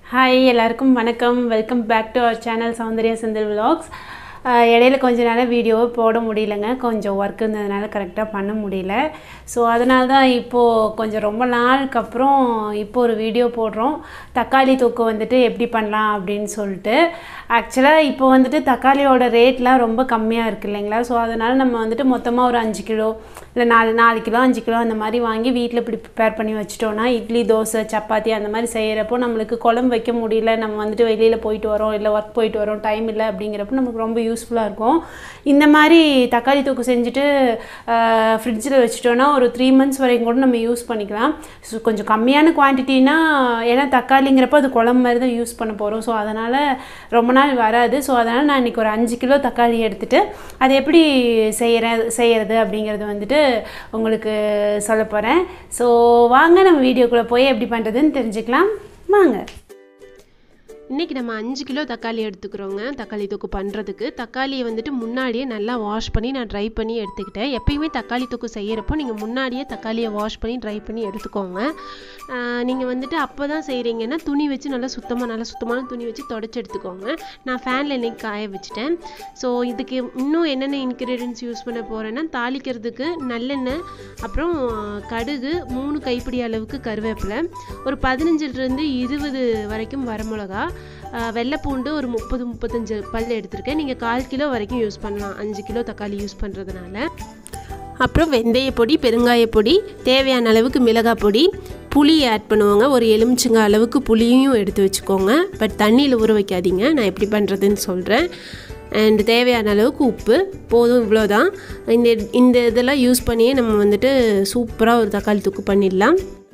hi எல்லாருக்கும் வணக்கம் welcome back to our channel Soundarya Senthil vlogs இடையில கொஞ்ச நேரம் வீடியோவை போட முடியலங்க கொஞ்சம் ஒர்க் இருந்ததுனால கரெக்டாக பண்ண முடியல ஸோ அதனால தான் இப்போது கொஞ்சம் ரொம்ப நாளுக்கு அப்புறம் இப்போ ஒரு வீடியோ போடுறோம் தக்காளி தொக்கு வந்துட்டு எப்படி பண்ணலாம் அப்படின்னு சொல்லிட்டு ஆக்சுவலாக இப்போ வந்துட்டு தக்காளியோட ரேட்லாம் ரொம்ப கம்மியாக இருக்குது இல்லைங்களா ஸோ அதனால் நம்ம வந்துட்டு மொத்தமாக ஒரு அஞ்சு கிலோ இல்லை நாலு நாலு கிலோ அஞ்சு கிலோ அந்த மாதிரி வாங்கி வீட்டில் இப்படி ப்ரிப்பேர் பண்ணி வச்சிட்டோன்னா இட்லி தோசை சப்பாத்தி அந்த மாதிரி செய்கிறப்போ நம்மளுக்கு குழம்பு வைக்க முடியல நம்ம வந்துட்டு வெளியில் போயிட்டு வரோம் இல்லை ஒர்க் போயிட்டு வரோம் டைம் இல்லை அப்படிங்கிறப்போ நமக்கு ரொம்ப யூஸ்ஃபுல்லாக இருக்கும் இந்த மாதிரி தக்காளி தொக்கு செஞ்சுட்டு ஃப்ரிட்ஜில் வச்சுட்டோன்னா ஒரு த்ரீ மந்த்ஸ் வரைக்கும் கூட நம்ம யூஸ் பண்ணிக்கலாம் ஸோ கொஞ்சம் கம்மியான குவான்டிட்டினா ஏன்னா தக்காளிங்கிறப்போ அது குழம்பு மாதிரி தான் யூஸ் பண்ண போகிறோம் ஸோ அதனால் ரொம்ப நாள் வராது ஸோ அதனால் நான் இன்றைக்கி ஒரு அஞ்சு கிலோ தக்காளி எடுத்துகிட்டு அது எப்படி செய்கிற செய்கிறது அப்படிங்கிறது வந்துட்டு உங்களுக்கு சொல்ல போகிறேன் ஸோ வாங்க நம்ம வீடியோக்குள்ளே போய் எப்படி பண்ணுறதுன்னு தெரிஞ்சுக்கலாம் வாங்க இன்றைக்கி நம்ம அஞ்சு கிலோ தக்காளி எடுத்துக்கிறோங்க தக்காளி தொக்கு பண்ணுறதுக்கு தக்காளியை வந்துட்டு முன்னாடியே நல்லா வாஷ் பண்ணி நான் ட்ரை பண்ணி எடுத்துக்கிட்டேன் எப்பயுமே தக்காளி தொக்கு செய்கிறப்போ நீங்கள் முன்னாடியே தக்காளியை வாஷ் பண்ணி ட்ரை பண்ணி எடுத்துக்கோங்க நீங்கள் வந்துட்டு அப்போ தான் செய்கிறீங்கன்னா துணி வச்சு நல்லா சுத்தமாக நல்லா சுத்தமான துணி வச்சு தொடச்சி எடுத்துக்கோங்க நான் ஃபேனில் இன்னைக்கு காய வச்சுட்டேன் ஸோ இதுக்கு இன்னும் என்னென்ன இன்க்ரீடியன்ஸ் யூஸ் பண்ண போகிறேன்னா தாளிக்கிறதுக்கு நல்லெண்ணெய் அப்புறம் கடுகு மூணு கைப்பிடி அளவுக்கு கருவேப்பிலை ஒரு பதினஞ்சுலேருந்து இருபது வரைக்கும் வரமிளகா வெள்ளைப்பூண்டு ஒரு முப்பது முப்பத்தஞ்சு பல் எடுத்திருக்கேன் நீங்கள் கால் கிலோ வரைக்கும் யூஸ் பண்ணலாம் அஞ்சு கிலோ தக்காளி யூஸ் பண்ணுறதுனால அப்புறம் வெந்தய பொடி பெருங்காய பொடி தேவையான அளவுக்கு மிளகாய் பொடி புளி ஆட் பண்ணுவாங்க ஒரு எலுமிச்சங்க அளவுக்கு புளியும் எடுத்து வச்சுக்கோங்க பட் தண்ணியில் ஊற வைக்காதீங்க நான் எப்படி பண்ணுறதுன்னு சொல்கிறேன் அண்ட் தேவையான அளவுக்கு உப்பு போதும் இவ்வளோதான் இந்த இந்த இதெல்லாம் யூஸ் பண்ணியே நம்ம வந்துட்டு சூப்பராக ஒரு தக்காளி தொக்கு பண்ணிடலாம்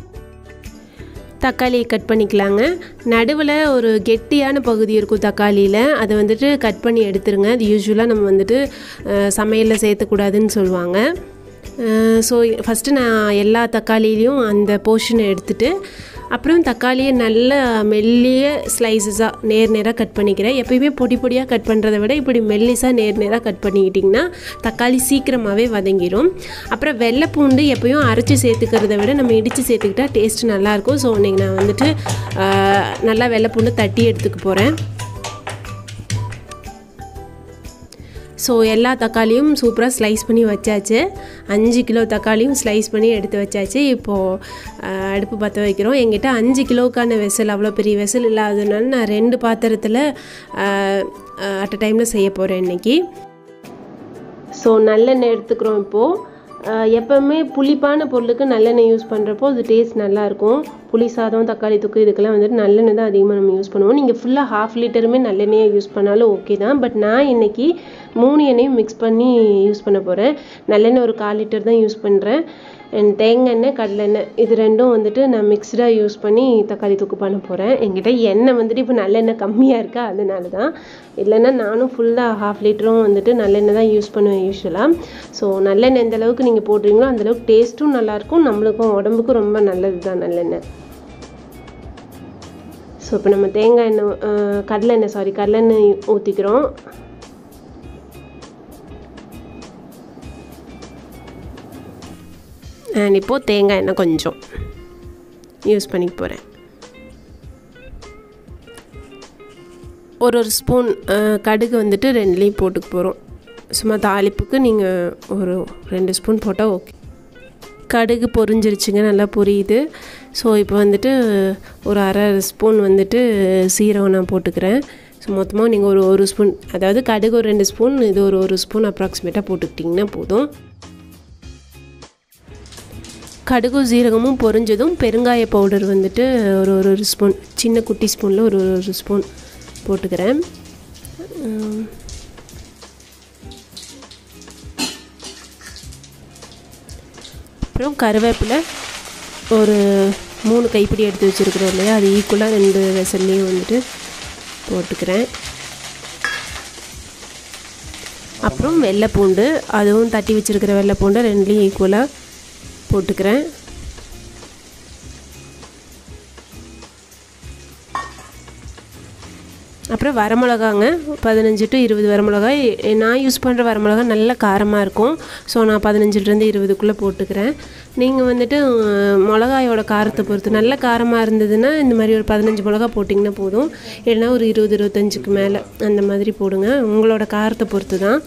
தக்காளியை கட் பண்ணிக்கலாங்க நடுவில் ஒரு கெட்டியான பகுதி இருக்கும் தக்காளியில் அதை வந்துட்டு கட் பண்ணி எடுத்துருங்க அது யூஸ்வலாக நம்ம வந்துட்டு சமையலில் சேர்த்துக்கூடாதுன்னு சொல்லுவாங்க ஸோ ஃபஸ்ட்டு நான் எல்லா தக்காளியிலையும் அந்த போர்ஷனை எடுத்துகிட்டு அப்புறம் தக்காளியை நல்ல மெல்லிய ஸ்லைசஸாக நேர் நேராக கட் பண்ணிக்கிறேன் எப்பயுமே பொடி பொடியாக கட் பண்ணுறதை விட இப்படி மெல்லிஸாக நேர் நேராக கட் பண்ணிக்கிட்டிங்கன்னா தக்காளி சீக்கிரமாகவே வதங்கிடும் அப்புறம் வெள்ளை பூண்டு எப்பயும் அரைச்சி சேர்த்துக்கிறத விட நம்ம இடித்து சேர்த்துக்கிட்டா டேஸ்ட் நல்லாயிருக்கும் ஸோ இன்றைக்கி நான் வந்துட்டு நல்லா வெள்ளை பூண்டு தட்டி எடுத்துக்க போகிறேன் ஸோ எல்லா தக்காளியும் சூப்பராக ஸ்லைஸ் பண்ணி வச்சாச்சு அஞ்சு கிலோ தக்காளியும் ஸ்லைஸ் பண்ணி எடுத்து வச்சாச்சு இப்போது அடுப்பு பற்ற வைக்கிறோம் எங்கிட்ட அஞ்சு கிலோக்கான வெசல் அவ்வளோ பெரிய வெசல் இல்லாததுனால நான் ரெண்டு பாத்திரத்தில் அட் அ டைமில் செய்ய போகிறேன் இன்றைக்கி ஸோ நல்லெண்ணெய் எடுத்துக்கிறோம் இப்போது எப்போவுமே புளிப்பான பொருளுக்கு நல்லெண்ணெய் யூஸ் பண்ணுறப்போ அது டேஸ்ட் நல்லாயிருக்கும் புளி சாதம் தக்காளி தொக்கு இதுக்கெல்லாம் வந்துட்டு நல்லெண்ணெய் தான் அதிகமாக நம்ம யூஸ் பண்ணுவோம் நீங்கள் ஃபுல்லாக ஹாஃப் லிட்டருமே நல்லெண்ணெயை யூஸ் பண்ணாலும் ஓகே தான் பட் நான் இன்றைக்கி மூணு எண்ணெயும் மிக்ஸ் பண்ணி யூஸ் பண்ண போகிறேன் நல்லெண்ணெய் ஒரு கால் லிட்டர் தான் யூஸ் பண்ணுறேன் அண்ட் தேங்காய் எண்ணெய் கடலெண்ணெய் இது ரெண்டும் வந்துட்டு நான் மிக்ஸ்டாக யூஸ் பண்ணி தக்காளி தொக்கு பண்ண போகிறேன் என்கிட்ட எண்ணெய் வந்துட்டு இப்போ நல்லெண்ணெய் கம்மியாக இருக்கா அதனால தான் இல்லைன்னா நானும் ஃபுல்லாக ஹாஃப் லிட்டரும் வந்துட்டு நல்லெண்ணெய் தான் யூஸ் பண்ணுவேன் யூஸ்வலாக ஸோ நல்லெண்ணெய் எந்த அளவுக்கு நீங்கள் போடுறீங்களோ அந்தளவுக்கு டேஸ்ட்டும் நல்லாயிருக்கும் நம்மளுக்கும் உடம்புக்கும் ரொம்ப நல்லது தான் நல்லெண்ணெய் ஸோ இப்போ நம்ம தேங்காய் எண்ணெய் கடலெண்ணெய் சாரி கடலெண்ணெய் ஊற்றிக்கிறோம் அண்ட் இப்போது தேங்காய் எண்ணெய் கொஞ்சம் யூஸ் பண்ணிக்க போகிறேன் ஒரு ஒரு ஸ்பூன் கடுகு வந்துட்டு ரெண்டுலேயும் போட்டுக்க போகிறோம் சும்மா தாளிப்புக்கு நீங்கள் ஒரு ரெண்டு ஸ்பூன் போட்டால் ஓகே கடுகு பொரிஞ்சிருச்சுங்க நல்லா பொரியுது ஸோ இப்போ வந்துட்டு ஒரு அரை ஸ்பூன் வந்துட்டு சீரகம் நான் போட்டுக்கிறேன் ஸோ மொத்தமாக நீங்கள் ஒரு ஒரு ஸ்பூன் அதாவது கடுகு ஒரு ரெண்டு ஸ்பூன் இது ஒரு ஒரு ஸ்பூன் அப்ராக்சிமேட்டாக போட்டுக்கிட்டிங்கன்னா போதும் கடுகும் சீரகமும் பொரிஞ்சதும் பெருங்காய பவுடர் வந்துட்டு ஒரு ஒரு ஒரு ஸ்பூன் சின்ன குட்டி ஸ்பூனில் ஒரு ஒரு ஸ்பூன் போட்டுக்கிறேன் அப்புறம் கருவேப்பிலை ஒரு மூணு கைப்பிடி எடுத்து வச்சுருக்குறோம் இல்லையா அது ஈக்குவலாக ரெண்டு வெசல்லையும் வந்துட்டு போட்டுக்கிறேன் அப்புறம் வெள்ளை பூண்டு அதுவும் தட்டி வச்சுருக்கிற வெள்ளை பூண்டை ரெண்டுலேயும் ஈக்குவலாக போட்டுக்கிறேன் அப்புறம் வரமிளகாங்க பதினஞ்சு டு இருபது வரமிளகாய் நான் யூஸ் பண்ணுற வரமிளகா நல்ல காரமாக இருக்கும் ஸோ நான் பதினஞ்சுலேருந்து இருபதுக்குள்ளே போட்டுக்கிறேன் நீங்கள் வந்துட்டு அஹ், மிளகாயோட காரத்தை பொறுத்து நல்ல காரமாக இருந்ததுன்னா இந்த மாதிரி ஒரு பதினஞ்சு மிளகா போட்டிங்கன்னா போதும் இல்லைன்னா ஒரு இருபது இருபத்தஞ்சுக்கு மேலே அந்த மாதிரி போடுங்க உங்களோட காரத்தை பொறுத்து தான்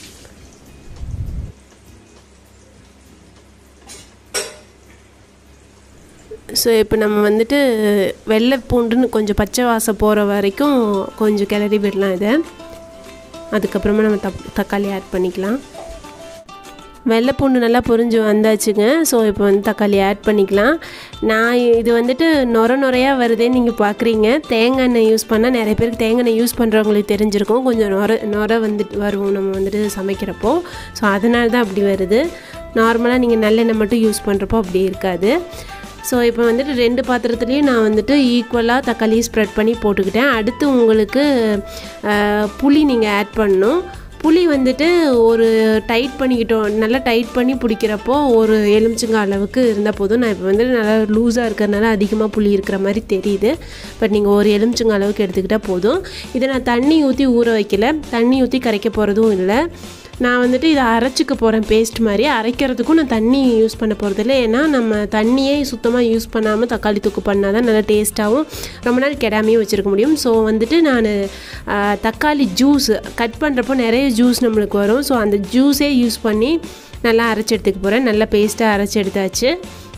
ஸோ இப்போ நம்ம வந்துட்டு வெள்ளை பூண்டுன்னு கொஞ்சம் பச்சை வாசம் போகிற வரைக்கும் கொஞ்சம் கிளறி விடலாம் இதை அதுக்கப்புறமா நம்ம தப் தக்காளி ஆட் பண்ணிக்கலாம் வெள்ளை பூண்டு நல்லா பொரிஞ்சு வந்தாச்சுங்க ஸோ இப்போ வந்து தக்காளி ஆட் பண்ணிக்கலாம் நான் இது வந்துட்டு நொர நொறையாக வருதேன்னு நீங்கள் பார்க்குறீங்க தேங்காய் எண்ணெய் யூஸ் பண்ணால் நிறைய பேருக்கு தேங்காய் எண்ணெய் யூஸ் பண்ணுறவங்களுக்கு தெரிஞ்சிருக்கும் கொஞ்சம் நொர நொர வந்துட்டு வரும் நம்ம வந்துட்டு சமைக்கிறப்போ ஸோ அதனால தான் அப்படி வருது நார்மலாக நீங்கள் நல்லெண்ணெய் மட்டும் யூஸ் பண்ணுறப்போ அப்படி இருக்காது ஸோ இப்போ வந்துட்டு ரெண்டு பாத்திரத்துலேயும் நான் வந்துட்டு ஈக்குவலாக தக்காளி ஸ்ப்ரெட் பண்ணி போட்டுக்கிட்டேன் அடுத்து உங்களுக்கு அஹ், புளி நீங்கள் ஆட் பண்ணணும் புளி வந்துட்டு ஒரு டைட் பண்ணிக்கிட்டோம் நல்லா டைட் பண்ணி பிடிக்கிறப்போ ஒரு எலுமிச்சங்காய் அளவுக்கு இருந்தால் போதும் நான் இப்போ வந்துட்டு நல்லா லூஸாக இருக்கிறதுனால அதிகமாக புளி இருக்கிற மாதிரி தெரியுது பட் நீங்கள் ஒரு எலுமிச்சங்காய் அளவுக்கு எடுத்துக்கிட்டால் போதும் இதை நான் தண்ணி ஊற்றி ஊற வைக்கல தண்ணி ஊற்றி கரைக்க போகிறதும் இல்லை நான் வந்துட்டு இதை அரைச்சிக்க போகிறேன் பேஸ்ட் மாதிரி அரைக்கிறதுக்கும் நான் தண்ணி யூஸ் பண்ண போகிறதில்ல ஏன்னா நம்ம தண்ணியே சுத்தமாக யூஸ் பண்ணாமல் தக்காளி தொக்கு பண்ணால் தான் நல்லா டேஸ்ட்டாகவும் ரொம்ப நாள் கெடாமையும் வச்சுருக்க முடியும் ஸோ வந்துட்டு நான் தக்காளி ஜூஸ் கட் பண்ணுறப்போ நிறைய ஜூஸ் நம்மளுக்கு வரும் ஸோ அந்த ஜூஸே யூஸ் பண்ணி நல்லா அரைச்சி எடுத்துக்க போகிறேன் நல்லா பேஸ்ட்டாக அரைச்சி எடுத்தாச்சு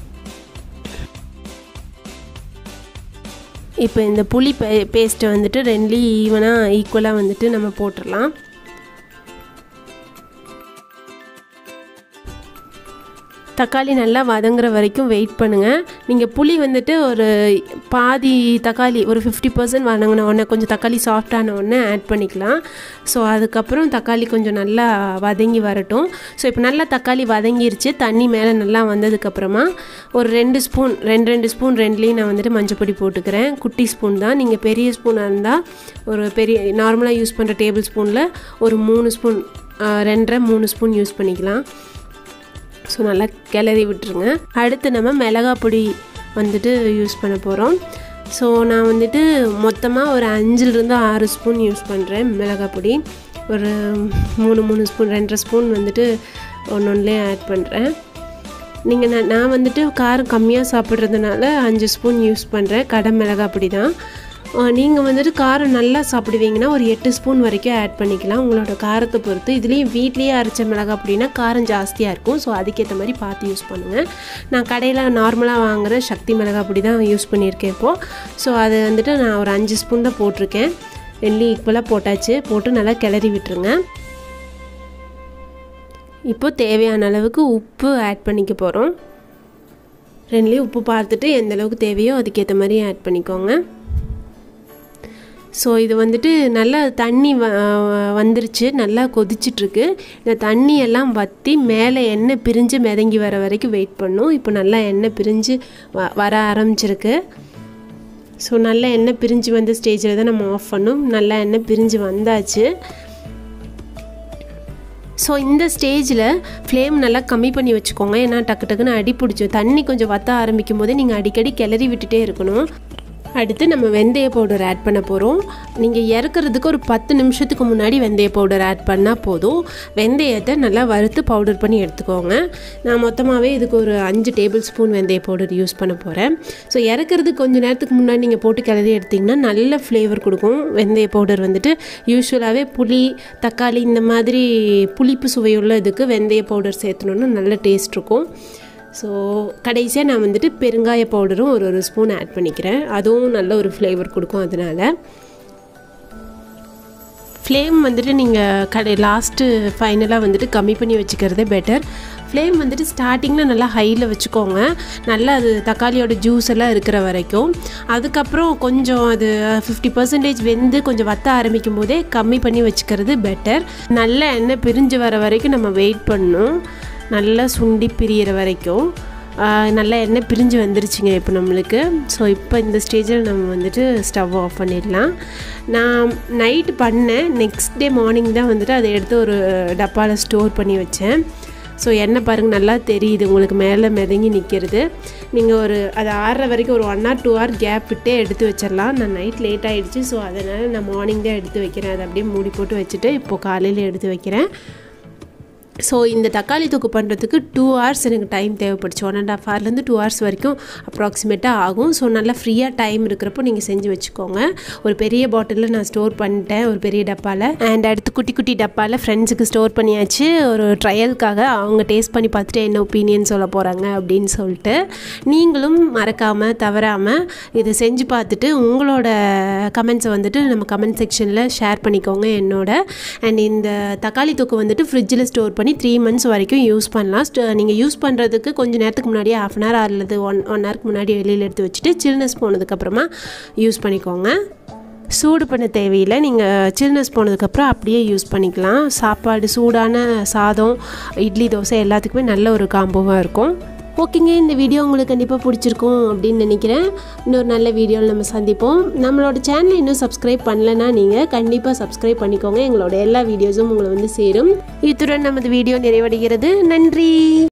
இப்போ இந்த புளி பே பேஸ்ட்டை வந்துட்டு ரெண்டுலேயும் ஈவனாக ஈக்குவலாக வந்துட்டு நம்ம போட்டுடலாம் தக்காளி நல்லா வதங்குற வரைக்கும் வெயிட் பண்ணுங்கள் நீங்கள் புளி வந்துட்டு ஒரு பாதி தக்காளி ஒரு ஃபிஃப்டி பர்சன்ட் வதங்கின உடனே கொஞ்சம் தக்காளி சாஃப்டான உடனே ஆட் பண்ணிக்கலாம் ஸோ அதுக்கப்புறம் தக்காளி கொஞ்சம் நல்லா வதங்கி வரட்டும் ஸோ இப்போ நல்லா தக்காளி வதங்கிருச்சு தண்ணி மேலே நல்லா வந்ததுக்கப்புறமா ஒரு ரெண்டு ஸ்பூன் ரெண்டு ரெண்டு ஸ்பூன் ரெண்டுலேயும் நான் வந்துட்டு மஞ்சப்பொடி போட்டுக்கிறேன் குட்டி ஸ்பூன் தான் நீங்கள் பெரிய ஸ்பூனாக இருந்தால் ஒரு பெரிய நார்மலாக யூஸ் பண்ணுற டேபிள் ஸ்பூனில் ஒரு மூணு ஸ்பூன் ரெண்டரை மூணு ஸ்பூன் யூஸ் பண்ணிக்கலாம் ஸோ நல்லா கிளறி விட்டுருங்க அடுத்து நம்ம மிளகா பொடி வந்துட்டு யூஸ் பண்ண போகிறோம் ஸோ நான் வந்துட்டு மொத்தமாக ஒரு அஞ்சுலேருந்து ஆறு ஸ்பூன் யூஸ் பண்ணுறேன் மிளகாய் பொடி ஒரு மூணு மூணு ஸ்பூன் ரெண்டரை ஸ்பூன் வந்துட்டு ஒன்று ஒன்றுலேயே ஆட் பண்ணுறேன் நீங்கள் நான் நான் வந்துட்டு காரம் கம்மியாக சாப்பிட்றதுனால அஞ்சு ஸ்பூன் யூஸ் பண்ணுறேன் கடை மிளகாய் பொடி தான் நீங்கள் வந்துட்டு காரம் நல்லா சாப்பிடுவீங்கன்னா ஒரு எட்டு ஸ்பூன் வரைக்கும் ஆட் பண்ணிக்கலாம் உங்களோட காரத்தை பொறுத்து இதுலேயும் வீட்லேயே அரைச்ச மிளகாய் அப்படின்னா காரம் ஜாஸ்தியாக இருக்கும் ஸோ அதுக்கேற்ற மாதிரி பார்த்து யூஸ் பண்ணுங்கள் நான் கடையில் நார்மலாக வாங்குகிற சக்தி மிளகாய் பொடி தான் யூஸ் பண்ணியிருக்கேன் இப்போது ஸோ அது வந்துட்டு நான் ஒரு அஞ்சு ஸ்பூன் தான் போட்டிருக்கேன் ரெண்டுலையும் ஈக்குவலாக போட்டாச்சு போட்டு நல்லா கிளறி விட்டுருங்க இப்போ தேவையான அளவுக்கு உப்பு ஆட் பண்ணிக்க போகிறோம் ரெண்டுலேயும் உப்பு பார்த்துட்டு எந்த அளவுக்கு தேவையோ அதுக்கேற்ற மாதிரி ஆட் பண்ணிக்கோங்க ஸோ இது வந்துட்டு நல்லா தண்ணி வ வந்துருச்சு நல்லா கொதிச்சிட்ருக்கு இந்த தண்ணி எல்லாம் வற்றி மேலே எண்ணெய் பிரிஞ்சு மிதங்கி வர வரைக்கும் வெயிட் பண்ணும் இப்போ நல்லா எண்ணெய் பிரிஞ்சு வ வர ஆரம்பிச்சிருக்கு ஸோ நல்லா எண்ணெய் பிரிஞ்சு வந்த ஸ்டேஜில் தான் நம்ம ஆஃப் பண்ணோம் நல்லா எண்ணெய் பிரிஞ்சு வந்தாச்சு ஸோ இந்த ஸ்டேஜில் ஃப்ளேம் நல்லா கம்மி பண்ணி வச்சுக்கோங்க ஏன்னா டக்கு டக்குன்னு அடி பிடிச்சோம் தண்ணி கொஞ்சம் வத்த ஆரம்பிக்கும் போதே நீங்கள் அடிக்கடி கிளறி விட்டுட்டே இருக்கணும் அடுத்து நம்ம வெந்தய பவுடர் ஆட் பண்ண போகிறோம் நீங்கள் இறக்குறதுக்கு ஒரு பத்து நிமிஷத்துக்கு முன்னாடி வெந்தய பவுடர் ஆட் பண்ணால் போதும் வெந்தயத்தை நல்லா வறுத்து பவுடர் பண்ணி எடுத்துக்கோங்க நான் மொத்தமாகவே இதுக்கு ஒரு அஞ்சு டேபிள் ஸ்பூன் வெந்தய பவுடர் யூஸ் பண்ண போகிறேன் ஸோ இறக்குறதுக்கு கொஞ்சம் நேரத்துக்கு முன்னாடி நீங்கள் போட்டு கிளறி எடுத்திங்கன்னா நல்ல ஃப்ளேவர் கொடுக்கும் வெந்தய பவுடர் வந்துட்டு யூஸ்வலாகவே புளி தக்காளி இந்த மாதிரி புளிப்பு சுவையுள்ள இதுக்கு வெந்தய பவுடர் சேர்த்தணுன்னா நல்ல டேஸ்ட் இருக்கும் ஸோ கடைசியாக நான் வந்துட்டு பெருங்காய பவுடரும் ஒரு ஒரு ஸ்பூன் ஆட் பண்ணிக்கிறேன் அதுவும் நல்ல ஒரு ஃப்ளேவர் கொடுக்கும் அதனால் ஃப்ளேம் வந்துட்டு நீங்கள் கடை லாஸ்ட்டு ஃபைனலாக வந்துட்டு கம்மி பண்ணி வச்சுக்கிறதே பெட்டர் ஃப்ளேம் வந்துட்டு ஸ்டார்டிங்கில் நல்லா ஹையில் வச்சுக்கோங்க நல்லா அது தக்காளியோட ஜூஸ் எல்லாம் இருக்கிற வரைக்கும் அதுக்கப்புறம் கொஞ்சம் அது ஃபிஃப்டி பர்சன்டேஜ் வெந்து கொஞ்சம் வத்த ஆரம்பிக்கும் போதே கம்மி பண்ணி வச்சுக்கிறது பெட்டர் நல்ல எண்ணெய் பிரிஞ்சு வர வரைக்கும் நம்ம வெயிட் பண்ணணும் நல்லா சுண்டி பிரியிற வரைக்கும் நல்லா எண்ணெய் பிரிஞ்சு வந்துருச்சுங்க இப்போ நம்மளுக்கு ஸோ இப்போ இந்த ஸ்டேஜில் நம்ம வந்துட்டு ஸ்டவ் ஆஃப் பண்ணிடலாம் நான் நைட்டு பண்ணேன் நெக்ஸ்ட் டே மார்னிங் தான் வந்துட்டு அதை எடுத்து ஒரு டப்பாவில் ஸ்டோர் பண்ணி வச்சேன் ஸோ எண்ணெய் பாருங்கள் நல்லா தெரியுது உங்களுக்கு மேலே மிதங்கி நிற்கிறது நீங்கள் ஒரு அது ஆறுற வரைக்கும் ஒரு one or two hour gap விட்டே எடுத்து வச்சிடலாம் நான் நைட் லேட் ஆகிடுச்சு ஸோ அதனால் நான் மார்னிங் தான் எடுத்து வைக்கிறேன் அதை அப்படியே மூடி போட்டு வச்சுட்டு இப்போது காலையில் எடுத்து வைக்கிறேன் ஸோ இந்த தக்காளி தொக்கு பண்ணுறதுக்கு டூ ஹவர்ஸ் எனக்கு டைம் தேவைப்படுச்சு ஒன் அண்ட் ஆஃப் ஹவர்லேருந்து டூ ஹவர்ஸ் வரைக்கும் அப்ராக்சிமேட்டாக ஆகும் ஸோ நல்லா ஃப்ரீயாக டைம் இருக்கிறப்போ நீங்கள் செஞ்சு வச்சுக்கோங்க ஒரு பெரிய பாட்டிலில் நான் ஸ்டோர் பண்ணிட்டேன் ஒரு பெரிய டப்பாவில் அண்ட் அடுத்து குட்டி குட்டி டப்பாவில் ஃப்ரெண்ட்ஸுக்கு ஸ்டோர் பண்ணியாச்சு ஒரு ட்ரையலுக்காக அவங்க டேஸ்ட் பண்ணி பார்த்துட்டு என்ன ஒப்பீனியன் சொல்ல போகிறாங்க அப்படின்னு சொல்லிட்டு நீங்களும் மறக்காமல் தவறாமல் இதை செஞ்சு பார்த்துட்டு உங்களோட கமெண்ட்ஸை வந்துட்டு நம்ம கமெண்ட் செக்ஷனில் ஷேர் பண்ணிக்கோங்க என்னோட அண்ட் இந்த தக்காளி தொக்கு வந்துட்டு ஃப்ரிட்ஜில் ஸ்டோர் பண்ணி த்ரீ மந்த்ஸ் வரைக்கும் யூஸ் பண்ணலாம் நீங்கள் யூஸ் பண்ணுறதுக்கு கொஞ்சம் நேரத்துக்கு முன்னாடியே ஹாஃப் அன் ஹவர் அல்லது ஒன் ஒன் ஹவருக்கு முன்னாடி வெளியில் எடுத்து வச்சுட்டு சில்னஸ் போனதுக்கப்புறமா யூஸ் பண்ணிக்கோங்க சூடு பண்ண தேவையில்லை நீங்கள் சில்னஸ் போனதுக்கப்புறம் அப்படியே யூஸ் பண்ணிக்கலாம் சாப்பாடு சூடான சாதம் இட்லி தோசை எல்லாத்துக்குமே நல்ல ஒரு காம்போவாக இருக்கும் ஓகேங்க இந்த வீடியோ உங்களுக்கு கண்டிப்பாக பிடிச்சிருக்கும் அப்படின்னு நினைக்கிறேன் இன்னொரு நல்ல வீடியோவில் நம்ம சந்திப்போம் நம்மளோட சேனலை இன்னும் சப்ஸ்கிரைப் பண்ணலைன்னா நீங்கள் கண்டிப்பாக சப்ஸ்கிரைப் பண்ணிக்கோங்க எங்களோட எல்லா வீடியோஸும் உங்களை வந்து சேரும் இத்துடன் நமது வீடியோ நிறைவடைகிறது நன்றி